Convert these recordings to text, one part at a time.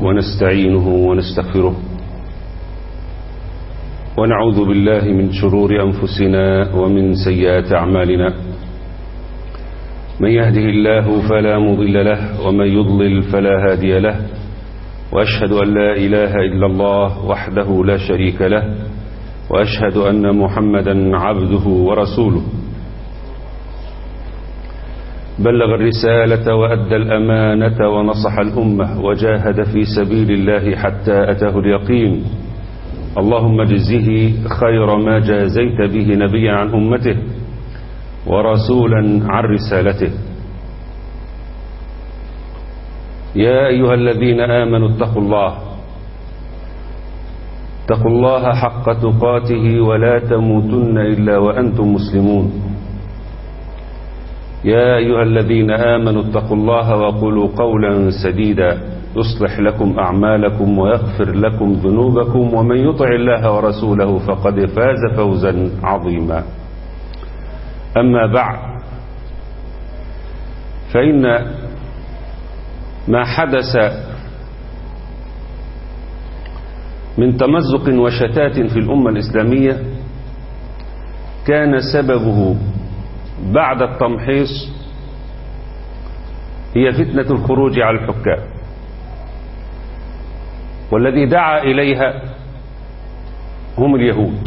ونستعينه ونستغفره ونعوذ بالله من شرور أنفسنا ومن سيئات أعمالنا من يهده الله فلا مضل له ومن يضلل فلا هادي له وأشهد أن لا إله إلا الله وحده لا شريك له وأشهد أن محمدا عبده ورسوله بلغ الرسالة وأدى الأمانة ونصح الأمة وجاهد في سبيل الله حتى أتاه اليقين اللهم اجزه خير ما جازيت به نبيا عن أمته ورسولا عن رسالته يا أيها الذين آمنوا اتقوا الله اتقوا الله حق تقاته ولا تموتن إلا وأنتم مسلمون يا أيها الذين آمنوا اتقوا الله وقولوا قولا سديدا يصلح لكم أعمالكم ويغفر لكم ذنوبكم ومن يطع الله ورسوله فقد فاز فوزا عظيما أما بعد فإن ما حدث من تمزق وشتات في الأمة الإسلامية كان سببه بعد التمحيص هي فتنة الخروج على الحكام والذي دعا إليها هم اليهود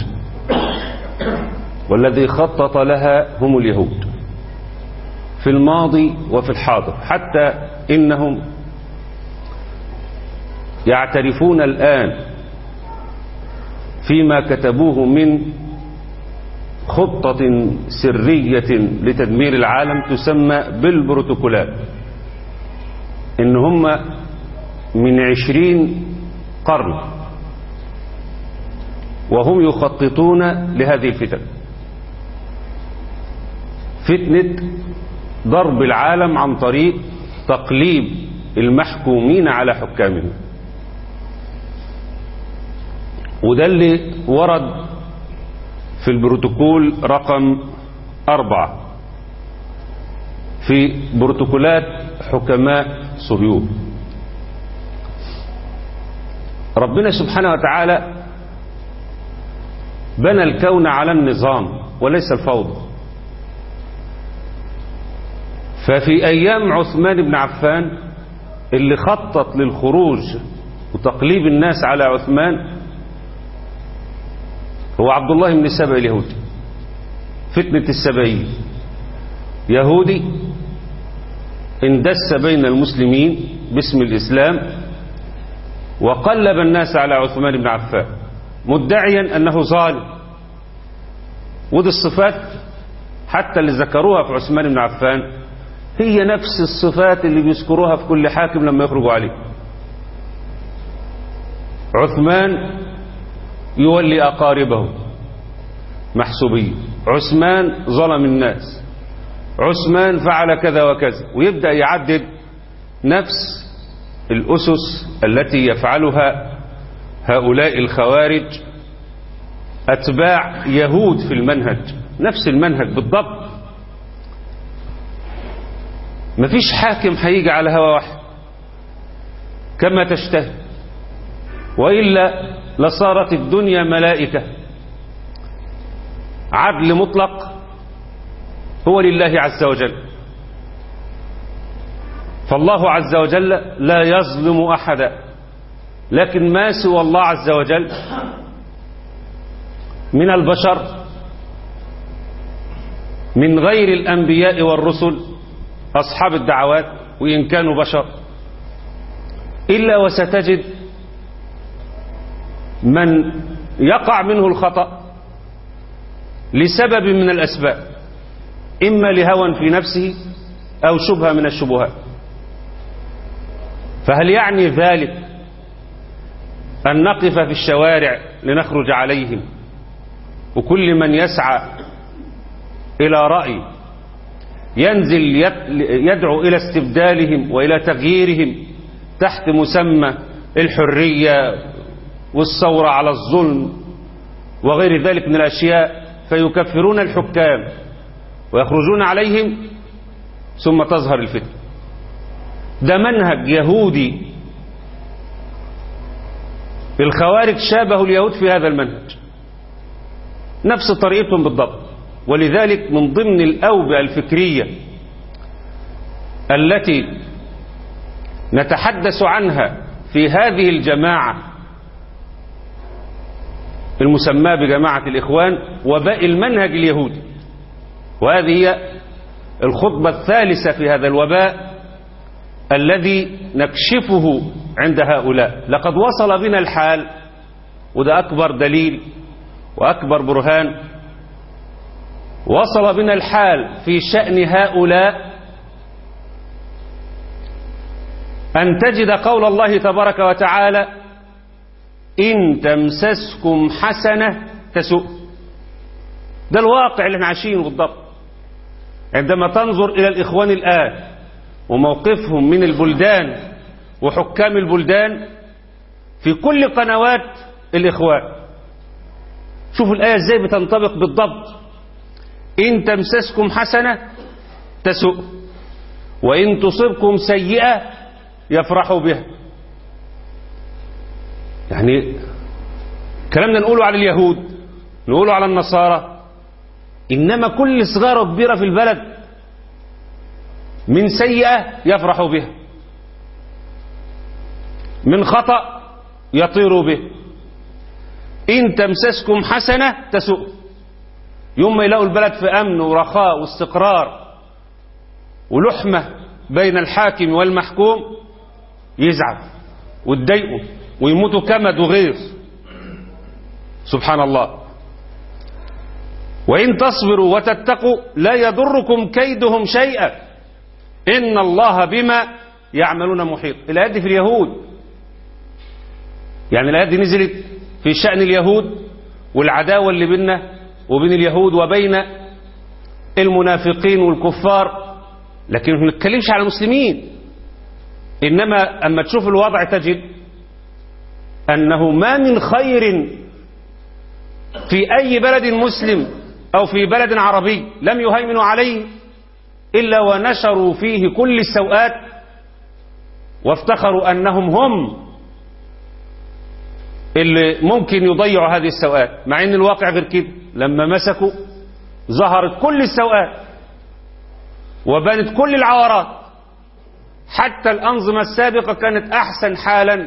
والذي خطط لها هم اليهود في الماضي وفي الحاضر حتى إنهم يعترفون الآن فيما كتبوه من خطة سرية لتدمير العالم تسمى بالبروتوكولات إن هم من عشرين قرن وهم يخططون لهذه الفتن فتنة ضرب العالم عن طريق تقليب المحكومين على حكامهم وده اللي ورد في البروتوكول رقم أربعة في بروتوكولات حكماء صهيون ربنا سبحانه وتعالى بنى الكون على النظام وليس الفوضى ففي أيام عثمان بن عفان اللي خطط للخروج وتقليب الناس على عثمان هو عبد الله بن سبع اليهودي فتنة السبعين يهودي اندس بين المسلمين باسم الإسلام وقلب الناس على عثمان بن عفان مدعيا أنه ظالم ودي الصفات حتى اللي ذكروها في عثمان بن عفان هي نفس الصفات اللي بيذكروها في كل حاكم لما يخرجوا عليه عثمان يولي أقاربه محسوبين عثمان ظلم الناس عثمان فعل كذا وكذا ويبدأ يعدد نفس الأسس التي يفعلها هؤلاء الخوارج أتباع يهود في المنهج نفس المنهج بالضبط مفيش حاكم هيجي على هوا واحد كما تشتهي وإلا لصارت الدنيا ملائكة عدل مطلق هو لله عز وجل فالله عز وجل لا يظلم أحدا لكن ما سوى الله عز وجل من البشر من غير الأنبياء والرسل أصحاب الدعوات وإن كانوا بشر إلا وستجد من يقع منه الخطأ لسبب من الأسباب إما لهوى في نفسه أو شبهة من الشبهات فهل يعني ذلك أن نقف في الشوارع لنخرج عليهم وكل من يسعى إلى رأي ينزل يدعو إلى استبدالهم وإلى تغييرهم تحت مسمى الحرية والثورة على الظلم وغير ذلك من الأشياء فيكفرون الحكام ويخرجون عليهم ثم تظهر الفتنة ده منهج يهودي الخوارج شابهوا اليهود في هذا المنهج نفس طريقتهم بالضبط ولذلك من ضمن الأوبئة الفكرية التي نتحدث عنها في هذه الجماعة المسماة بجماعة الإخوان وباء المنهج اليهودي وهذه هي الخطبة الثالثة في هذا الوباء الذي نكشفه عند هؤلاء لقد وصل بنا الحال وده أكبر دليل وأكبر برهان وصل بنا الحال في شأن هؤلاء أن تجد قول الله تبارك وتعالى إن تمسسكم حسنة تسوء ده الواقع اللي احنا عايشينه بالضبط عندما تنظر إلى الإخوان الآن وموقفهم من البلدان وحكام البلدان في كل قنوات الإخوان شوفوا الآية ازاي بتنطبق بالضبط إن تمسسكم حسنة تسوء وإن تصبكم سيئة يفرحوا بها يعني كلامنا نقوله على اليهود نقوله على النصارى إنما كل صغيرة وكبيرة في البلد من سيئة يفرحوا بها من خطأ يطيروا به إن تمسسكم حسنة تسوء يوم ما يلاقوا البلد في أمن ورخاء واستقرار ولحمة بين الحاكم والمحكوم يزعل وتضايقوا ويموتوا كمد وغيظ سبحان الله وإن تصبروا وتتقوا لا يضركم كيدهم شيئا إن الله بما يعملون محيط الآيات دي في اليهود يعني الآيات دي نزلت في شأن اليهود والعداوة اللي بيننا وبين اليهود وبين المنافقين والكفار لكن ما بنتكلمش على المسلمين إنما أما تشوف الوضع تجد أنه ما من خير في أي بلد مسلم أو في بلد عربي لم يهيمنوا عليه إلا ونشروا فيه كل السوءات وافتخروا أنهم هم اللي ممكن يضيعوا هذه السوءات مع أن الواقع غير كده لما مسكوا ظهرت كل السوءات وبانت كل العورات حتى الأنظمة السابقة كانت أحسن حالا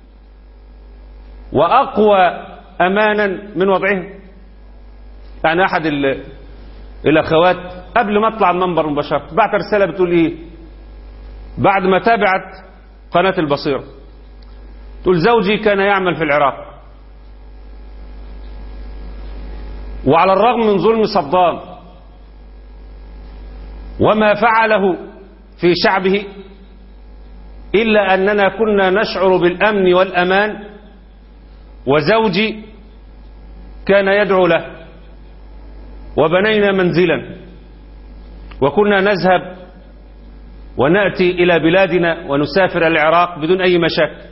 وأقوى أمانا من وضعهم يعني أحد الأخوات قبل ما أطلع المنبر مباشرة بعت رسالة بتقول إيه بعد ما تابعت قناة البصيرة تقول زوجي كان يعمل في العراق وعلى الرغم من ظلم صدام وما فعله في شعبه إلا أننا كنا نشعر بالأمن والأمان وزوجي كان يدعو له وبنينا منزلا وكنا نذهب ونأتي إلى بلادنا ونسافر العراق بدون أي مشاكل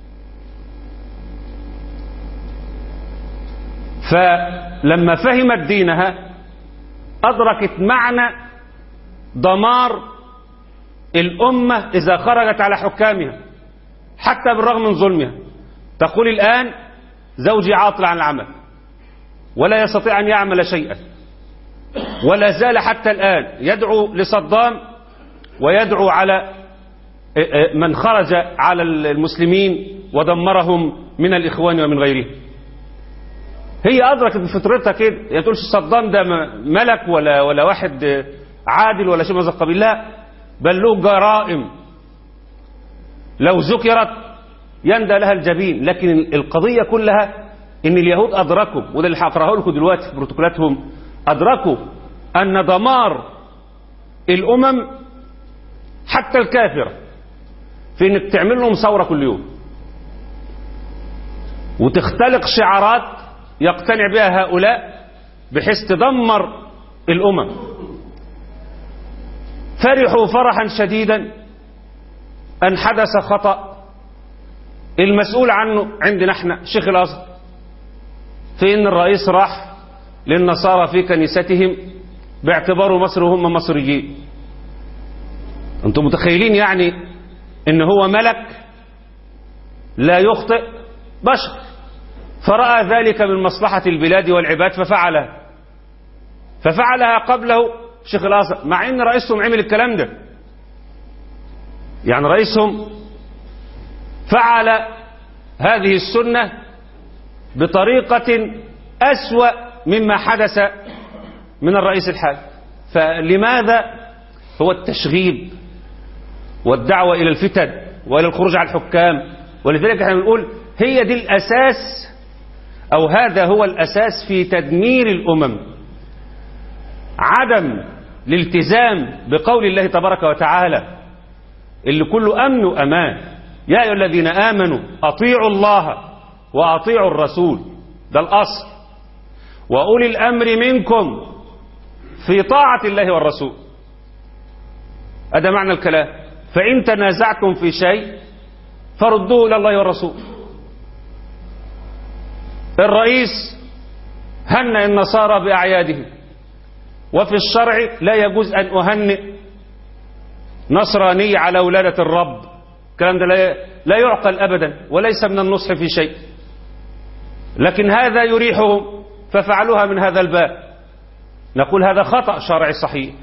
فلما فهمت دينها أدركت معنى دمار الأمة إذا خرجت على حكامها حتى بالرغم من ظلمها تقول الآن زوجي عاطل عن العمل ولا يستطيع أن يعمل شيئا ولا زال حتى الآن يدعو لصدام ويدعو على من خرج على المسلمين ودمرهم من الإخوان ومن غيرهم هي أدركت بفطرتها كده هي تقولش صدام ده ملك ولا ولا واحد عادل ولا شيء من هذا القبيل لا بل له جرائم لو ذكرت يندى لها الجبين لكن القضية كلها ان اليهود ادركوا وده اللي هقراه لكم دلوقتي في بروتوكولاتهم ادركوا ان دمار الامم حتى الكافرة في انك تعمل لهم ثورة كل يوم وتختلق شعارات يقتنع بها هؤلاء بحيث تدمر الامم فرحوا فرحا شديدا ان حدث خطأ المسؤول عنه عندنا احنا شيخ الازهر في ان الرئيس راح للنصارى في كنيستهم باعتباره مصر وهم مصريين انتم متخيلين يعني ان هو ملك لا يخطئ بشر فرأى ذلك من مصلحة البلاد والعباد ففعلها ففعلها قبله شيخ الأزهر مع ان رئيسهم عمل الكلام ده يعني رئيسهم فعل هذه السنة بطريقة أسوأ مما حدث من الرئيس الحالي فلماذا هو التشغيب والدعوة إلى الفتن وإلى الخروج على الحكام ولذلك احنا بنقول هي دي الأساس أو هذا هو الأساس في تدمير الأمم عدم الالتزام بقول الله تبارك وتعالى اللي كله أمن وأمان يا أيها الذين آمنوا أطيعوا الله وأطيعوا الرسول ده الأصل وأولي الأمر منكم في طاعة الله والرسول هذا معنى الكلام فإن تنازعتم في شيء فردوه إلى الله والرسول الرئيس هنأ النصارى بأعيادهم وفي الشرع لا يجوز أن أهنئ نصراني على ولادة الرب الكلام ده لا لا يعقل أبدا وليس من النصح في شيء لكن هذا يريحهم ففعلوها من هذا الباب نقول هذا خطأ شرعي صحيح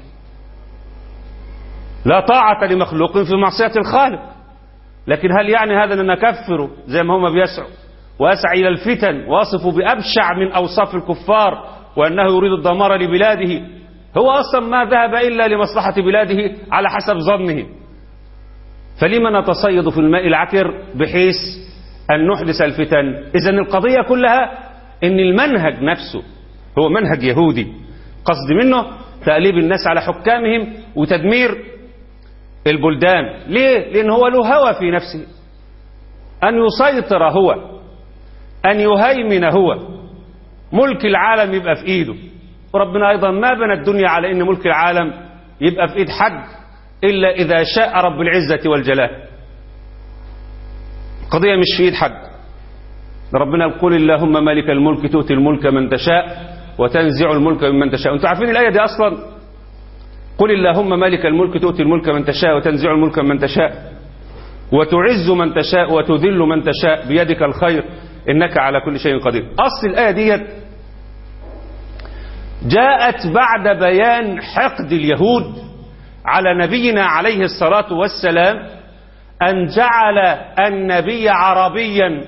لا طاعة لمخلوق في معصية الخالق لكن هل يعني هذا أن نكفره زي ما هم بيسعوا ويسعى إلى الفتن واصفوا بأبشع من أوصاف الكفار وأنه يريد الدمار لبلاده هو أصلا ما ذهب إلا لمصلحة بلاده على حسب ظنه فلما نتصيد في الماء العكر بحيث أن نحدث الفتن إذا القضية كلها أن المنهج نفسه هو منهج يهودي قصد منه تأليب الناس على حكامهم وتدمير البلدان ليه؟ لأن هو له هوى في نفسه أن يسيطر هو أن يهيمن هو ملك العالم يبقى في إيده وربنا أيضا ما بنى الدنيا على أن ملك العالم يبقى في إيد حد إلا إذا شاء رب العزة والجلال قضية مش في إيد حد ربنا يقول اللهم مالك الملك تؤتي الملك من تشاء وتنزع الملك ممن تشاء انتوا عارفين الآية دي أصلا قل اللهم مالك الملك تؤتي الملك من تشاء وتنزع الملك من تشاء وتعز من تشاء وتذل من تشاء بيدك الخير إنك على كل شيء قدير أصل الآية ديت جاءت بعد بيان حقد اليهود على نبينا عليه الصلاة والسلام أن جعل النبي عربيا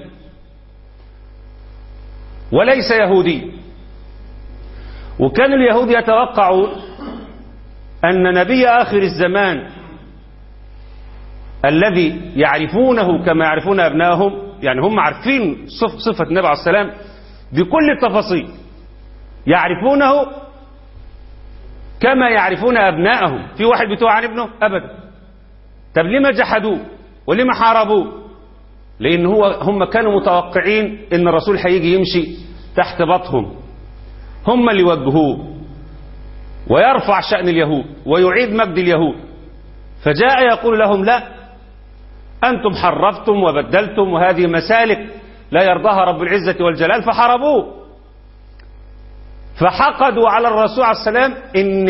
وليس يهوديا وكان اليهود يتوقعون أن نبي آخر الزمان الذي يعرفونه كما يعرفون أبنائهم يعني هم عارفين صفة النبي عليه السلام بكل التفاصيل يعرفونه كما يعرفون أبنائهم في واحد بتوع عن ابنه أبدا طب لما جحدوه ولما حاربوه لأن هو هم كانوا متوقعين أن الرسول هيجي يمشي تحت بطهم هم اللي يوجهوه ويرفع شأن اليهود ويعيد مجد اليهود فجاء يقول لهم لا أنتم حرفتم وبدلتم وهذه مسالك لا يرضاها رب العزة والجلال فحاربوه فحقدوا على الرسول عليه السلام إن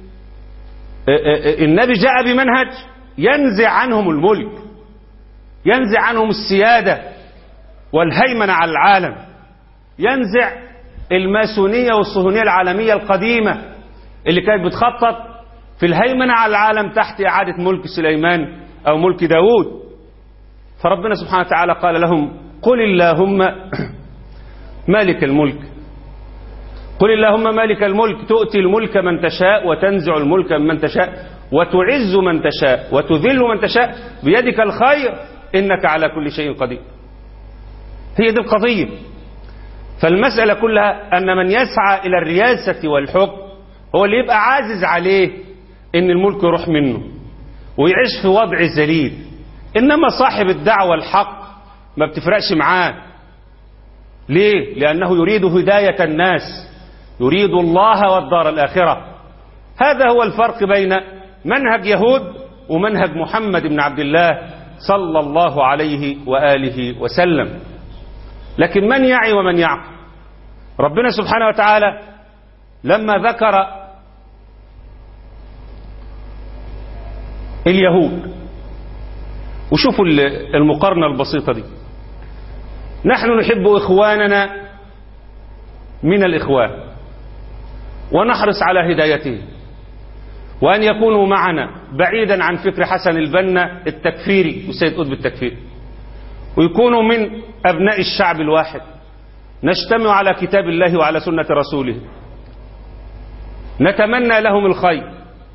النبي جاء بمنهج ينزع عنهم الملك ينزع عنهم السيادة والهيمنة على العالم ينزع الماسونية والصهيونية العالمية القديمة اللي كانت بتخطط في الهيمنة على العالم تحت إعادة ملك سليمان أو ملك داود فربنا سبحانه وتعالى قال لهم قل اللهم مالك الملك قل اللهم مالك الملك تؤتي الملك من تشاء وتنزع الملك من تشاء وتعز من تشاء وتذل من تشاء بيدك الخير إنك على كل شيء قدير هي دي القضية فالمسألة كلها أن من يسعى إلى الرياسة والحكم هو اللي يبقى عازز عليه إن الملك يروح منه ويعيش في وضع ذليل إنما صاحب الدعوة الحق ما بتفرقش معاه ليه؟ لأنه يريد هداية الناس يريد الله والدار الآخرة هذا هو الفرق بين منهج يهود ومنهج محمد بن عبد الله صلى الله عليه وآله وسلم لكن من يعي ومن يعقل ربنا سبحانه وتعالى لما ذكر اليهود وشوفوا المقارنة البسيطة دي نحن نحب إخواننا من الإخوان ونحرص على هدايتهم وأن يكونوا معنا بعيدا عن فكر حسن البنا التكفيري وسيد قطب التكفيري ويكونوا من أبناء الشعب الواحد نجتمع على كتاب الله وعلى سنة رسوله نتمنى لهم الخير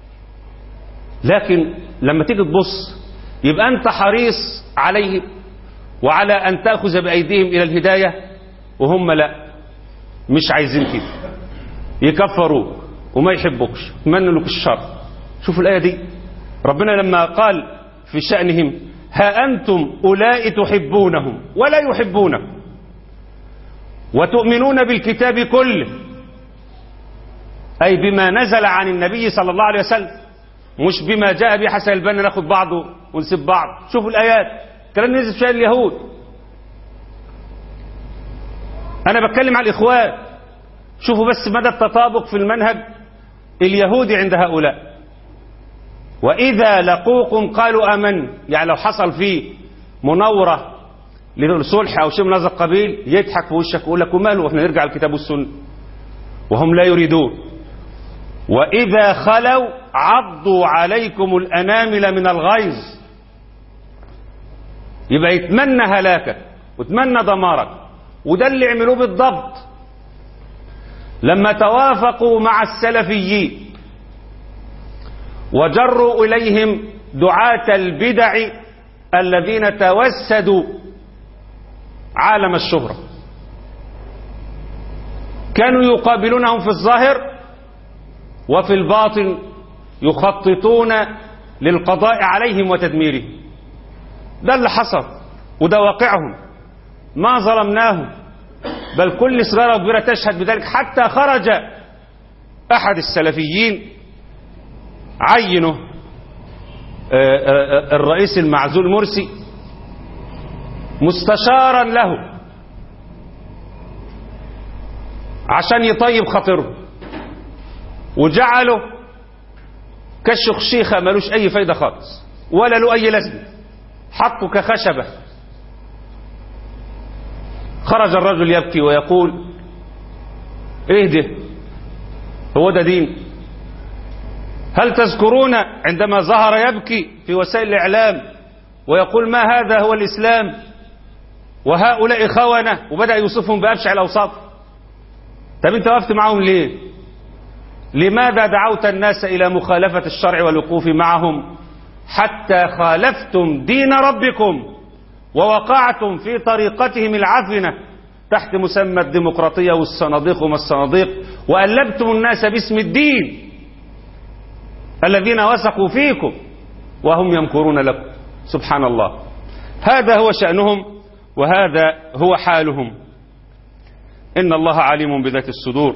لكن لما تيجي تبص يبقى أنت حريص عليهم وعلى أن تأخذ بأيديهم إلى الهداية وهم لا مش عايزين كده يكفروك وما يحبوكش يتمنوا لك الشر شوفوا الآية دي ربنا لما قال في شأنهم ها أنتم أولئك تحبونهم ولا يحبونكم وتؤمنون بالكتاب كله أي بما نزل عن النبي صلى الله عليه وسلم مش بما جاء به حسن البنا ناخد بعضه ونسيب بعض شوفوا الآيات كلام نزل في شأن اليهود أنا بتكلم على الإخوان شوفوا بس مدى التطابق في المنهج اليهودي عند هؤلاء وإذا لقوكم قالوا أمن يعني لو حصل فيه منورة للصلح أو شيء من هذا القبيل يضحك في وشك ويقول لك وماله واحنا نرجع الكتاب والسنة وهم لا يريدون وإذا خلوا عضوا عليكم الأنامل من الغيظ يبقى يتمنى هلاكك ويتمنى دمارك وده اللي عملوه بالضبط لما توافقوا مع السلفيين وجروا إليهم دعاة البدع الذين توسدوا عالم الشهرة كانوا يقابلونهم في الظاهر وفي الباطن يخططون للقضاء عليهم وتدميرهم ده اللي حصل وده واقعهم ما ظلمناهم بل كل صغيرة وكبيرة تشهد بذلك حتى خرج أحد السلفيين عينه الرئيس المعزول مرسي مستشارا له عشان يطيب خاطره وجعله كالشخشيخة ملوش أي فايدة خالص ولا له أي لازمة حطه كخشبة خرج الرجل يبكي ويقول ايه ده هو ده دين هل تذكرون عندما ظهر يبكي في وسائل الإعلام ويقول ما هذا هو الإسلام وهؤلاء خونة وبدأ يوصفهم بأبشع الأوصاف طب انت وقفت معهم ليه لماذا دعوت الناس إلى مخالفة الشرع والوقوف معهم حتى خالفتم دين ربكم ووقعتم في طريقتهم العفنة تحت مسمى الديمقراطية والصناديق وما الصناديق وألبتم الناس باسم الدين الذين وثقوا فيكم وهم يمكرون لكم سبحان الله هذا هو شأنهم وهذا هو حالهم إن الله عليم بذات الصدور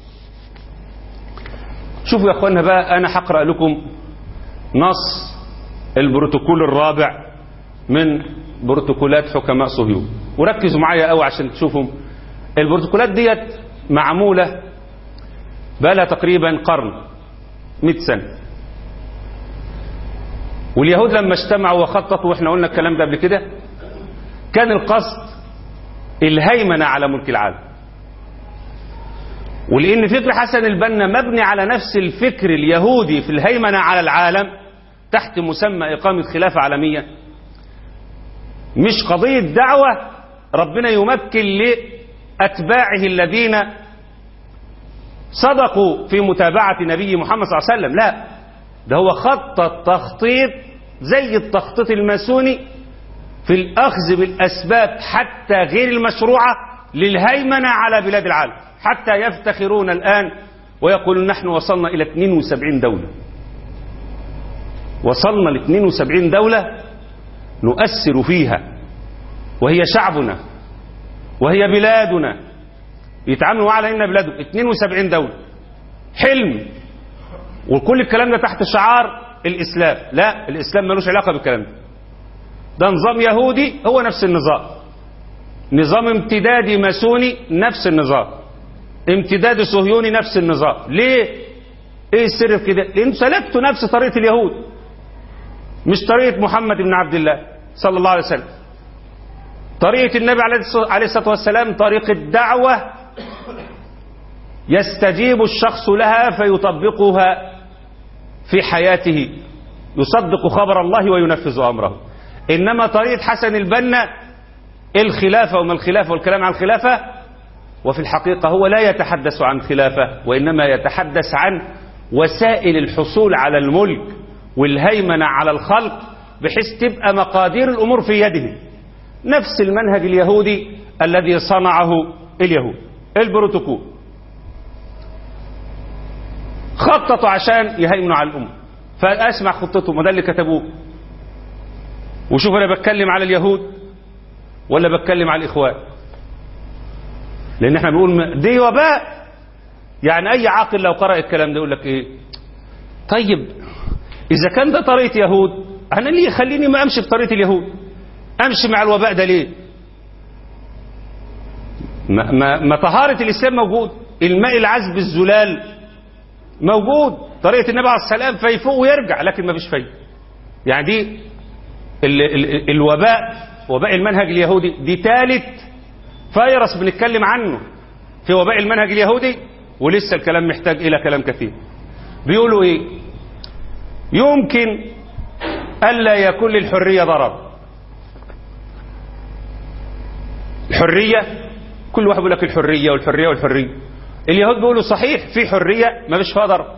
شوفوا يا أخوانا بقى أنا هقرأ لكم نص البروتوكول الرابع من بروتوكولات حكماء صهيون وركزوا معايا قوي عشان تشوفوا البروتوكولات ديت معمولة بقى لها تقريبا قرن 100 سنة واليهود لما اجتمعوا وخططوا واحنا قلنا الكلام ده قبل كده كان القصد الهيمنة على ملك العالم ولأن فكر حسن البنا مبني على نفس الفكر اليهودي في الهيمنة على العالم تحت مسمى إقامة خلافة عالمية مش قضية دعوة ربنا يمكن لأتباعه الذين صدقوا في متابعة نبي محمد صلى الله عليه وسلم لا ده هو خطط تخطيط زي التخطيط الماسوني في الأخذ بالأسباب حتى غير المشروعة للهيمنة على بلاد العالم حتى يفتخرون الآن ويقولون نحن وصلنا إلى 72 دولة وصلنا ل 72 دولة نؤثر فيها وهي شعبنا وهي بلادنا يتعاملوا معنا على انها بلادهم 72 دولة حلم وكل الكلام ده تحت شعار الإسلام لا الإسلام ملوش علاقة بالكلام ده ده نظام يهودي هو نفس النظام نظام امتدادي ماسوني نفس النظام امتداد صهيوني نفس النظام ليه ايه السر في كده لان سلكتوا نفس طريقة اليهود مش طريقة محمد بن عبد الله صلى الله عليه وسلم طريقة النبي عليه الصلاة والسلام طريقة دعوة يستجيب الشخص لها فيطبقها في حياته يصدق خبر الله وينفذ أمره إنما طريقة حسن البنا الخلافة وما الخلافة والكلام عن الخلافة وفي الحقيقة هو لا يتحدث عن خلافة وإنما يتحدث عن وسائل الحصول على الملك والهيمنة على الخلق بحيث تبقى مقادير الأمور في يده نفس المنهج اليهودي الذي صنعه اليهود البروتوكول خططوا عشان يهيمنوا على الأمة فأسمع خطتهم وده اللي كتبوه وشوف أنا بتكلم على اليهود ولا بتكلم على الإخوان لأن احنا بنقول دي وباء يعني أي عاقل لو قرأ الكلام ده يقول لك إيه طيب إذا كان ده طريقة يهود أنا ليه خليني ما أمشي بطريقة اليهود أمشي مع الوباء ده ليه ما, ما, ما طهارة الإسلام موجود الماء العذب الزلال موجود طريقة النبي عليه السلام فيفوق ويرجع لكن ما فيش فايدة يعني دي ال ال الوباء وباء المنهج اليهودي دي ثالث فيروس بنتكلم عنه في وباء المنهج اليهودي ولسه الكلام محتاج إلى كلام كثير بيقولوا إيه يمكن ألا يكون للحرية ضرر الحرية كل واحد بيقول لك الحرية والحرية والحرية اليهود بيقولوا صحيح في حرية ما فيش فيها ضرر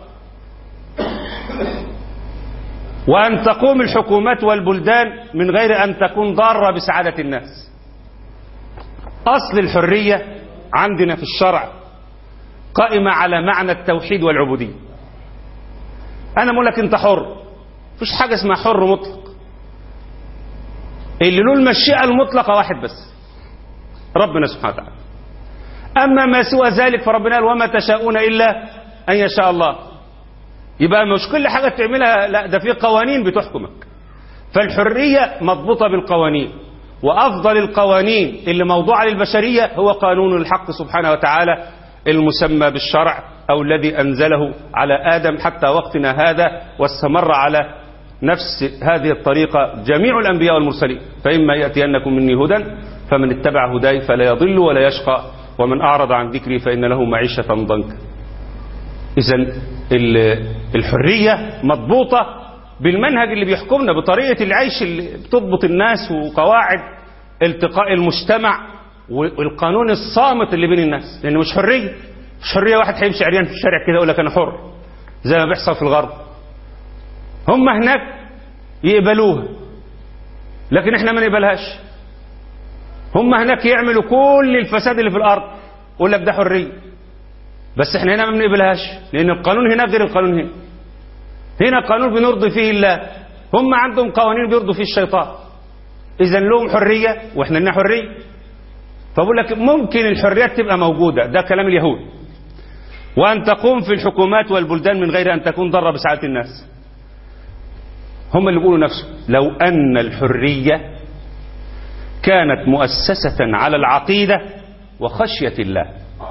وأن تقوم الحكومات والبلدان من غير أن تكون ضارة بسعادة الناس أصل الحرية عندنا في الشرع قائمة على معنى التوحيد والعبودية أنا بقول لك أنت حر مفيش حاجة اسمها حر مطلق اللي له المشيئة المطلقة واحد بس ربنا سبحانه وتعالى أما ما سوى ذلك فربنا قال وما تشاءون إلا أن يشاء الله يبقى مش كل حاجة تعملها لا ده في قوانين بتحكمك فالحرية مضبوطة بالقوانين وأفضل القوانين اللي موضوعة للبشرية هو قانون الحق سبحانه وتعالى المسمى بالشرع أو الذي أنزله على آدم حتى وقتنا هذا واستمر على نفس هذه الطريقة جميع الأنبياء والمرسلين فإما يأتينكم مني هدى فمن اتبع هداي فلا يضل ولا يشقى ومن أعرض عن ذكري فإن له معيشة ضنكا إذا الحرية مضبوطة بالمنهج اللي بيحكمنا بطريقة العيش اللي بتضبط الناس وقواعد التقاء المجتمع والقانون الصامت اللي بين الناس لأنه مش حرية مش حرية واحد هيمشي عريان في الشارع كده يقول لك أنا حر زي ما بيحصل في الغرب هم هناك يقبلوها لكن احنا ما نقبلهاش هم هناك يعملوا كل الفساد اللي في الأرض يقول لك ده حرية بس احنا هنا ما بنقبلهاش لأن القانون هناك غير القانون هنا هنا قانون بنرضي فيه الله هم عندهم قوانين بيرضوا فيه الشيطان إذا لهم حرية وإحنا لنا حرية فبقول لك ممكن الحريات تبقى موجودة ده كلام اليهود وأن تقوم في الحكومات والبلدان من غير أن تكون ضرة بسعادة الناس هم اللي بيقولوا نفسه لو أن الحرية كانت مؤسسة على العقيدة وخشية الله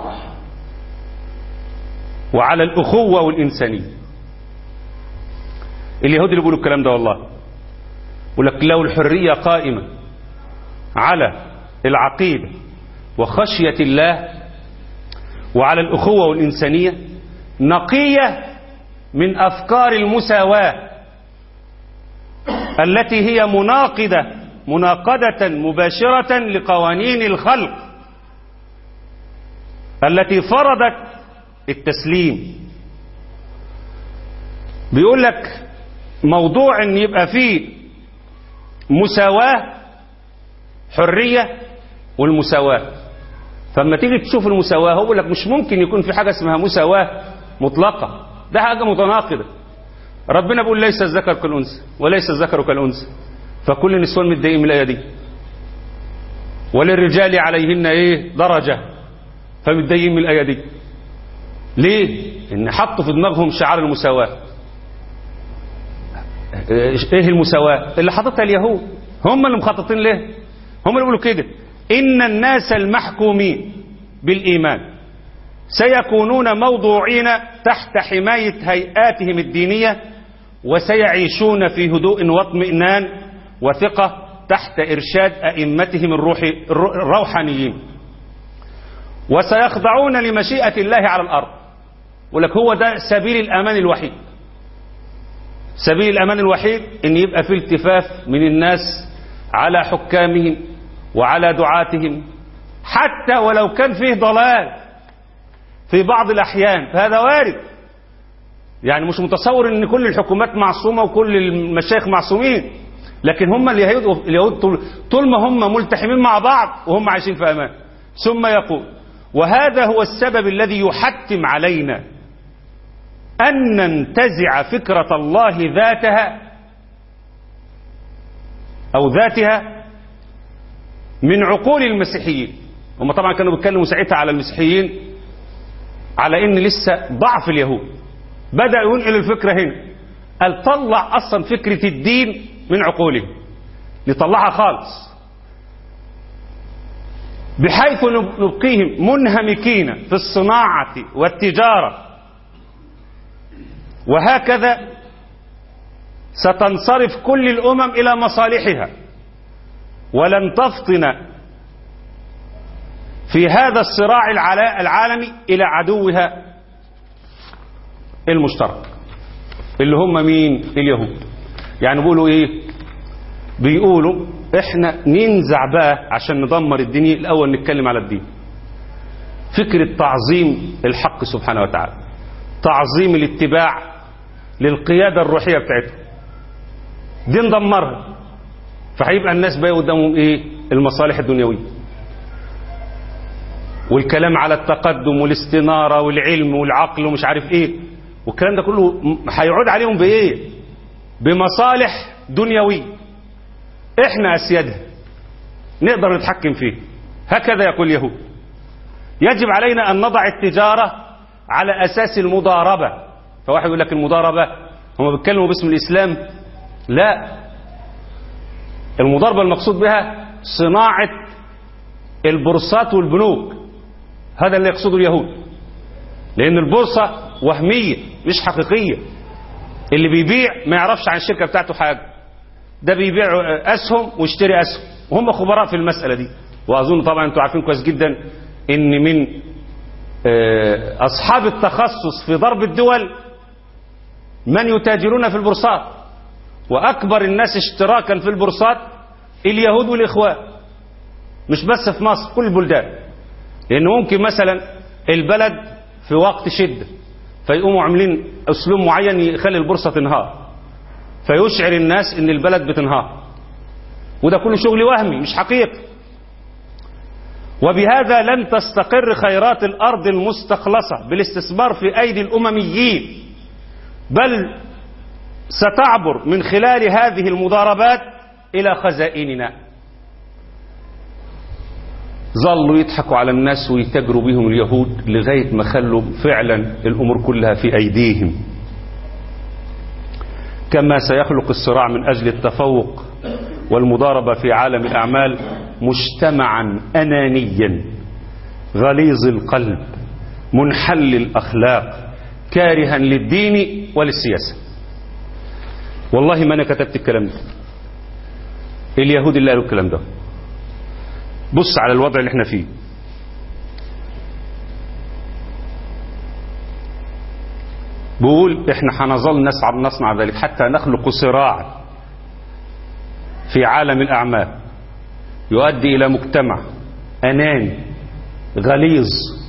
وعلى الأخوة والإنسانية اليهود اللي بيقولوا الكلام ده والله يقول لك لو الحرية قائمة على العقيدة وخشية الله وعلى الأخوة والإنسانية نقية من أفكار المساواة التي هي مناقضة مناقضة مباشرة لقوانين الخلق التي فرضت التسليم بيقول لك موضوع ان يبقى فيه مساواة حرية والمساواة فلما تيجي تشوف المساواة هو لك مش ممكن يكون في حاجة اسمها مساواة مطلقة ده حاجة متناقضة ربنا بيقول ليس الذكر كالأنثى وليس الذكر كالأنثى فكل النسوان متضايقين من الآية دي وللرجال عليهن ايه درجة فمتضايقين من الآية دي ليه ان حطوا في دماغهم شعار المساواة ايه المساواة اللي حاططها اليهود هم اللي مخططين ليه هم اللي بيقولوا كده ان الناس المحكومين بالايمان سيكونون موضوعين تحت حماية هيئاتهم الدينية وسيعيشون في هدوء واطمئنان وثقة تحت إرشاد أئمتهم الروحي الروحانيين وسيخضعون لمشيئة الله على الأرض ولك هو ده سبيل الأمان الوحيد سبيل الأمان الوحيد أن يبقى في التفاف من الناس على حكامهم وعلى دعاتهم حتى ولو كان فيه ضلال في بعض الأحيان فهذا وارد يعني مش متصور ان كل الحكومات معصومة وكل المشايخ معصومين لكن هم اليهود, اليهود طول, طول ما هم ملتحمين مع بعض وهم عايشين في امان ثم يقول وهذا هو السبب الذي يحتم علينا ان ننتزع فكرة الله ذاتها او ذاتها من عقول المسيحيين هم طبعا كانوا بيتكلموا ساعتها على المسيحيين على ان لسه ضعف اليهود بدأ ينقل الفكرة هنا قال طلع أصلا فكرة الدين من عقولهم نطلعها خالص بحيث نبقيهم منهمكين في الصناعة والتجارة وهكذا ستنصرف كل الأمم إلى مصالحها ولن تفطن في هذا الصراع العالمي إلى عدوها المشترك اللي هم مين اليهود يعني بيقولوا ايه بيقولوا احنا ننزع بقى عشان ندمر الدنيا الاول نتكلم على الدين فكرة تعظيم الحق سبحانه وتعالى تعظيم الاتباع للقيادة الروحية بتاعتهم دي ندمرها فهيبقى الناس بقى قدامهم ايه المصالح الدنيوية والكلام على التقدم والاستنارة والعلم والعقل ومش عارف ايه والكلام ده كله هيعود عليهم بايه بمصالح دنيوية احنا اسيادها نقدر نتحكم فيه هكذا يقول اليهود يجب علينا ان نضع التجارة على اساس المضاربة فواحد يقول لك المضاربة هم بيتكلموا باسم الاسلام لا المضاربة المقصود بها صناعة البورصات والبنوك هذا اللي يقصده اليهود لان البورصة وهمية مش حقيقية اللي بيبيع ما يعرفش عن الشركة بتاعته حاجة ده بيبيع أسهم ويشتري أسهم وهم خبراء في المسألة دي وأظن طبعا أنتوا عارفين كويس جدا إن من أصحاب التخصص في ضرب الدول من يتاجرون في البورصات وأكبر الناس اشتراكا في البورصات اليهود والإخوان مش بس في مصر كل البلدان لأن ممكن مثلا البلد في وقت شدة فيقوموا عاملين اسلوب معين يخلي البورصه تنهار فيشعر الناس ان البلد بتنهار وده كله شغل وهمي مش حقيقي وبهذا لن تستقر خيرات الارض المستخلصه بالاستثمار في ايدي الامميين بل ستعبر من خلال هذه المضاربات الى خزائننا ظلوا يضحكوا على الناس ويتاجروا بهم اليهود لغاية ما خلوا فعلا الأمور كلها في أيديهم كما سيخلق الصراع من أجل التفوق والمضاربة في عالم الأعمال مجتمعا أنانيا غليظ القلب منحل الأخلاق كارها للدين وللسياسة والله ما أنا كتبت الكلام ده اليهود اللي قالوا الكلام ده بص على الوضع اللي احنا فيه بيقول احنا هنظل نسعى نصنع ذلك حتى نخلق صراعا في عالم الاعمال يؤدي الى مجتمع اناني غليظ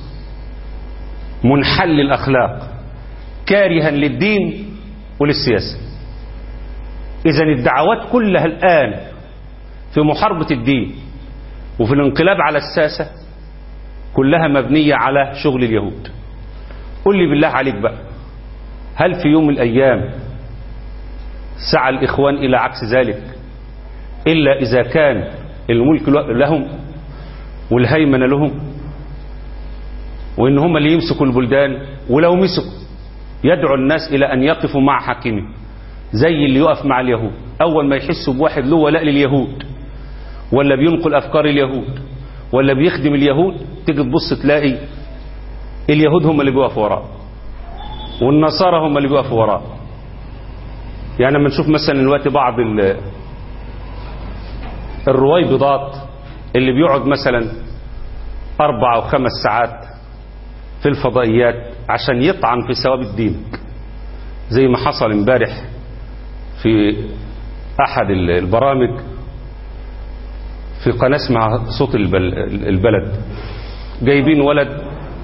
منحل الاخلاق كارها للدين وللسياسه اذا الدعوات كلها الان في محاربه الدين وفي الانقلاب على الساسة كلها مبنية على شغل اليهود قل لي بالله عليك بقى هل في يوم من الأيام سعى الإخوان إلى عكس ذلك إلا إذا كان الملك لهم والهيمنة لهم وإن هم اللي يمسكوا البلدان ولو مسكوا يدعو الناس إلى أن يقفوا مع حاكمه زي اللي يقف مع اليهود أول ما يحسوا بواحد له ولاء لليهود ولا بينقل أفكار اليهود ولا بيخدم اليهود تيجي تبص تلاقي اليهود هم اللي بيقفوا وراه والنصارى هم اللي بيقفوا وراه يعني لما نشوف مثلا دلوقتي بعض الرويبضات اللي بيقعد مثلا أربع أو خمس ساعات في الفضائيات عشان يطعن في ثوابت دينك زي ما حصل امبارح في أحد البرامج في قناة اسمها صوت البلد جايبين ولد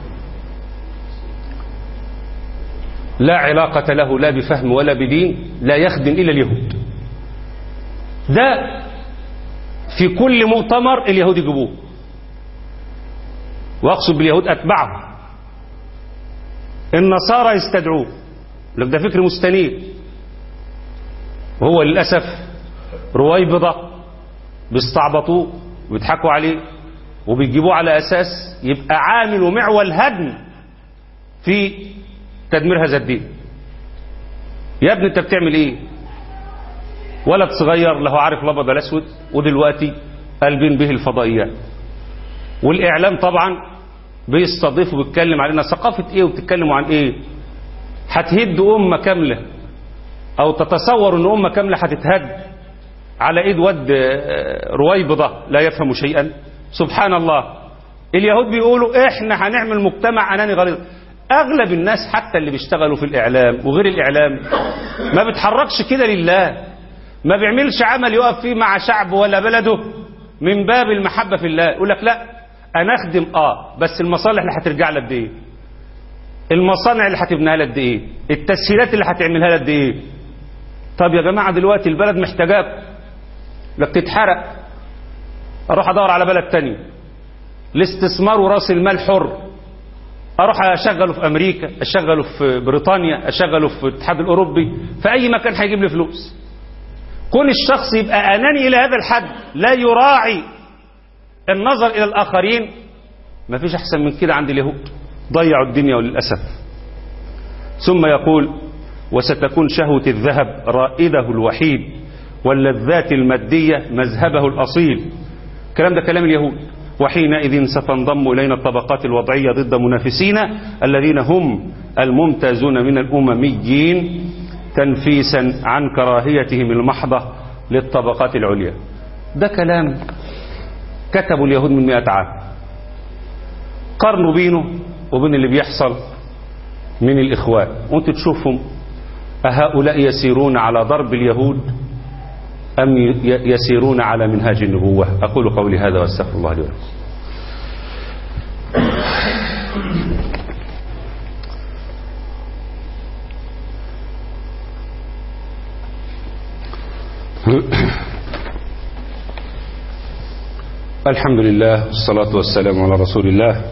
لا علاقة له لا بفهم ولا بدين لا يخدم إلا اليهود ده في كل مؤتمر اليهود يجيبوه واقصد باليهود اتبعهم النصارى يستدعوه لك ده فكر مستنير وهو للاسف رويبضه بيستعبطوه ويضحكوا عليه وبيجيبوه على اساس يبقى عامل ومعول هدم في تدمير هذا الدين يا ابني انت بتعمل ايه ولد صغير له عارف الابيض الاسود ودلوقتي قلبين به الفضائيات والاعلام طبعا بيستضيف وبيتكلم علينا ثقافه ايه وبتتكلموا عن ايه هتهد امه كامله او تتصور ان امه كامله هتتهد على ايد واد رويبضه لا يفهم شيئا سبحان الله اليهود بيقولوا احنا هنعمل مجتمع اناني غليظ اغلب الناس حتى اللي بيشتغلوا في الاعلام وغير الاعلام ما بتحركش كده لله ما بيعملش عمل يقف فيه مع شعب ولا بلده من باب المحبة في الله يقول لك لا انا اخدم اه بس المصالح اللي هترجع لك قد ايه المصانع اللي هتبنيها لك قد ايه التسهيلات اللي هتعملها لك قد ايه طب يا جماعة دلوقتي البلد محتاجاك لك تتحرق اروح ادور على بلد تاني الاستثمار وراس المال حر اروح اشغله في امريكا اشغله في بريطانيا اشغله في الاتحاد الاوروبي في اي مكان هيجيب لي فلوس كون الشخص يبقى اناني الى هذا الحد لا يراعي النظر الى الاخرين ما فيش احسن من كده عند اليهود ضيعوا الدنيا وللاسف ثم يقول وستكون شهوة الذهب رائده الوحيد واللذات المادية مذهبه الأصيل الكلام ده كلام اليهود وحينئذ ستنضم إلينا الطبقات الوضعية ضد منافسينا الذين هم الممتازون من الأمميين تنفيسا عن كراهيتهم المحضة للطبقات العليا ده كلام كتبوا اليهود من مئة عام قارنوا بينه وبين اللي بيحصل من الإخوان وانتوا تشوفهم أهؤلاء يسيرون على ضرب اليهود أم يسيرون على منهاج النبوة أقول قولي هذا واستغفر الله لي ولكم الحمد لله والصلاة والسلام على رسول الله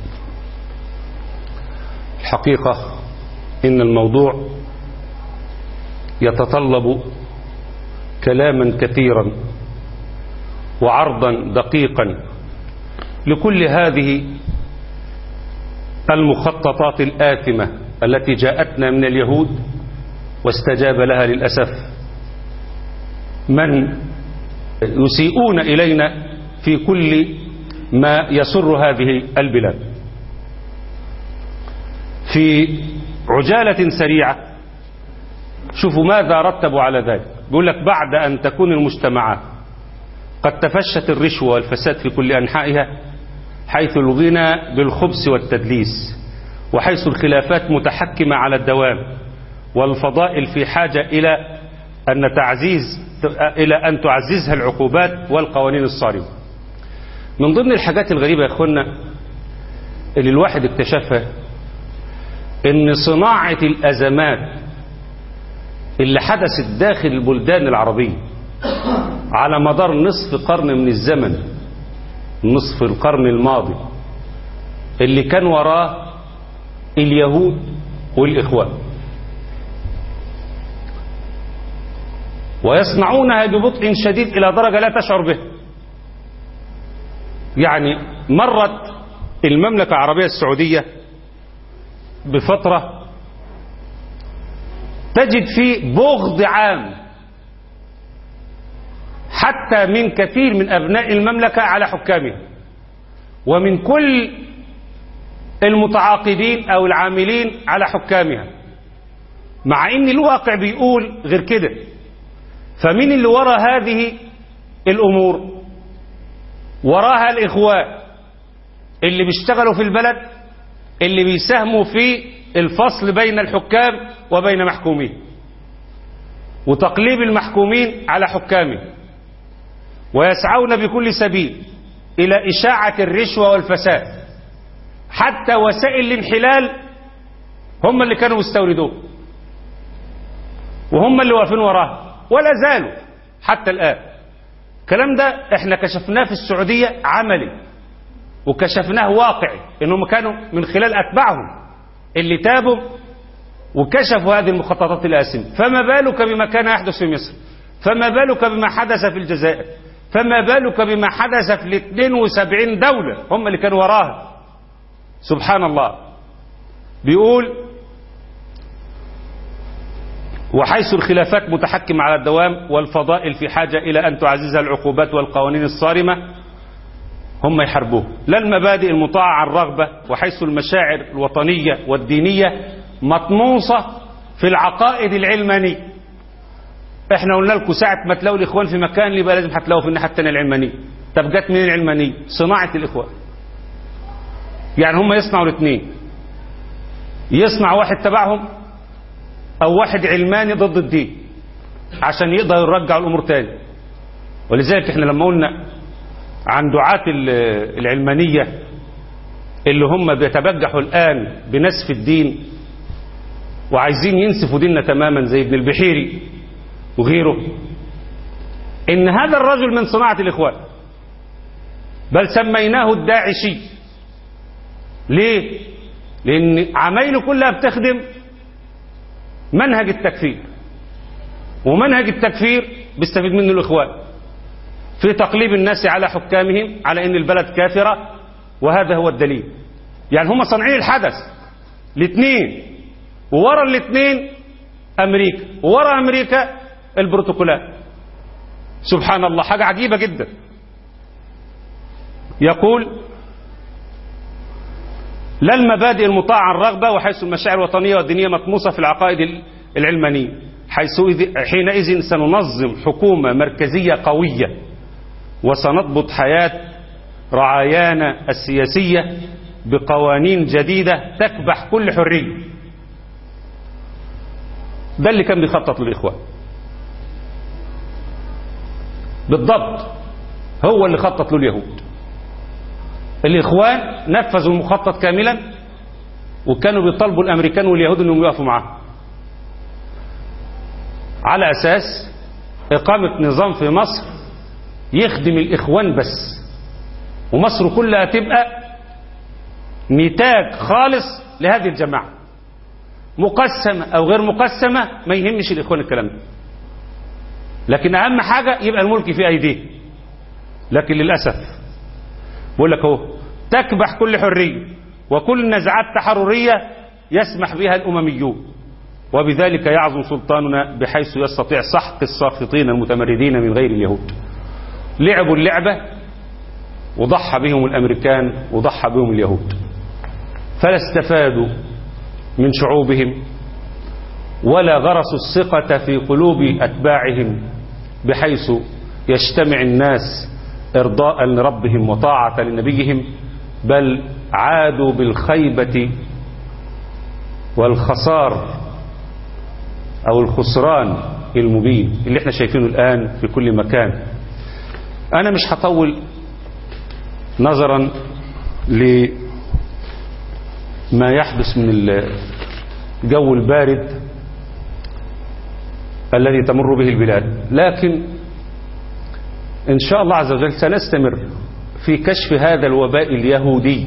الحقيقة إن الموضوع يتطلب كلاما كثيرا وعرضا دقيقا لكل هذه المخططات الآثمة التي جاءتنا من اليهود واستجاب لها للأسف من يسيئون إلينا في كل ما يسر هذه البلاد في عجالة سريعة شوفوا ماذا رتبوا على ذلك بيقول لك بعد أن تكون المجتمعات قد تفشت الرشوة والفساد في كل أنحائها حيث الغنى بالخبث والتدليس وحيث الخلافات متحكمة على الدوام والفضائل في حاجة إلى أن تعزيز إلى أن تعززها العقوبات والقوانين الصارمة من ضمن الحاجات الغريبة يا أخوانا اللي الواحد اكتشفها ان صناعة الأزمات اللي حدثت داخل البلدان العربية على مدار نصف قرن من الزمن نصف القرن الماضي اللي كان وراه اليهود والإخوان ويصنعونها ببطء شديد إلى درجة لا تشعر به يعني مرت المملكة العربية السعودية بفترة تجد فيه بغض عام حتى من كثير من أبناء المملكة على حكامها ومن كل المتعاقدين أو العاملين على حكامها مع ان الواقع بيقول غير كده فمين اللي وراء هذه الأمور وراها الإخوان اللي بيشتغلوا في البلد اللي بيساهموا في الفصل بين الحكام وبين محكومين وتقليب المحكومين على حكامهم ويسعون بكل سبيل إلى إشاعة الرشوة والفساد حتى وسائل الانحلال هم اللي كانوا مستوردوه وهم اللي واقفين وراها ولا زالوا حتى الآن الكلام ده احنا كشفناه في السعودية عملي وكشفناه واقعي انهم كانوا من خلال اتباعهم اللي تابوا وكشفوا هذه المخططات الآسمة فما بالك بما كان يحدث في مصر فما بالك بما حدث في الجزائر فما بالك بما حدث في ال 72 دولة هم اللي كانوا وراها سبحان الله بيقول وحيث الخلافات متحكمة على الدوام والفضائل في حاجة إلى أن تعززها العقوبات والقوانين الصارمة هم يحاربوه لا المبادئ المطاعة عن الرغبة وحيث المشاعر الوطنية والدينية مطموسة في العقائد العلمانية احنا قلنا لكم ساعة ما تلاقوا الإخوان في مكان يبقى لازم هتلاقوا في الناحية الثانية العلمانية طب جت منين العلمانية؟ صناعة الإخوان يعني هم يصنعوا الاثنين يصنع واحد تبعهم أو واحد علماني ضد الدين عشان يقدر يرجع الأمور تاني ولذلك احنا لما قلنا عن دعاة العلمانية اللي هم بيتبجحوا الآن بنسف الدين وعايزين ينسفوا ديننا تماما زي ابن البحيري وغيره إن هذا الرجل من صناعة الإخوان بل سميناه الداعشي ليه؟ لأن عمايله كلها بتخدم منهج التكفير ومنهج التكفير بيستفيد منه الإخوان في تقليب الناس على حكامهم على ان البلد كافرة وهذا هو الدليل يعني هم صانعين الحدث الاثنين وورا الاثنين امريكا وورا امريكا البروتوكولات سبحان الله حاجة عجيبة جدا يقول لا المبادئ المطاعة عن الرغبة وحيث المشاعر الوطنية والدينية مطموسة في العقائد العلمانية حيث حينئذ سننظم حكومة مركزية قوية وسنضبط حياة رعايانا السياسية بقوانين جديدة تكبح كل حرية ده اللي كان بيخطط للإخوان بالضبط هو اللي خطط له اليهود الإخوان نفذوا المخطط كاملا وكانوا بيطالبوا الأمريكان واليهود أنهم يقفوا معاه على أساس إقامة نظام في مصر يخدم الإخوان بس ومصر كلها تبقى نتاج خالص لهذه الجماعة مقسمة أو غير مقسمة ما يهمش الإخوان الكلام ده لكن أهم حاجة يبقى الملك في أيديه لكن للأسف بقول لك اهو تكبح كل حرية وكل نزعات تحررية يسمح بها الأمميون وبذلك يعظم سلطاننا بحيث يستطيع سحق الساخطين المتمردين من غير اليهود لعبوا اللعبة وضحى بهم الأمريكان وضحى بهم اليهود فلا استفادوا من شعوبهم ولا غرسوا الثقة في قلوب أتباعهم بحيث يجتمع الناس إرضاء لربهم وطاعة لنبيهم بل عادوا بالخيبة والخسار أو الخسران المبين اللي احنا شايفينه الآن في كل مكان أنا مش هطول نظرا لما يحدث من الجو البارد الذي تمر به البلاد لكن إن شاء الله عز وجل سنستمر في كشف هذا الوباء اليهودي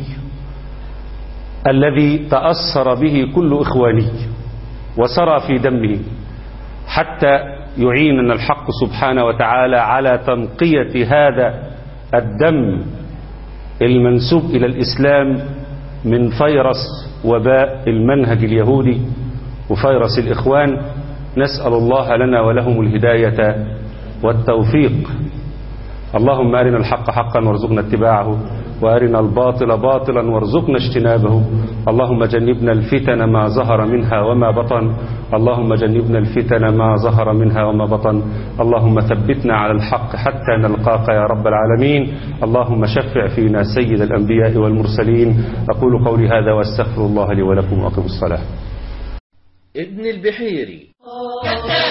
الذي تأثر به كل إخواني وسرى في دمه حتى يعيننا الحق سبحانه وتعالى على تنقية هذا الدم المنسوب إلى الإسلام من فيرس وباء المنهج اليهودي وفيرس الإخوان نسأل الله لنا ولهم الهداية والتوفيق اللهم أرنا الحق حقا وارزقنا اتباعه وأرنا الباطل باطلا وارزقنا اجتنابه اللهم جنبنا الفتن ما ظهر منها وما بطن اللهم جنبنا الفتن ما ظهر منها وما بطن اللهم ثبتنا على الحق حتى نلقاك يا رب العالمين اللهم شفع فينا سيد الأنبياء والمرسلين أقول قولي هذا واستغفر الله لي ولكم وأقم الصلاة ابن البحيري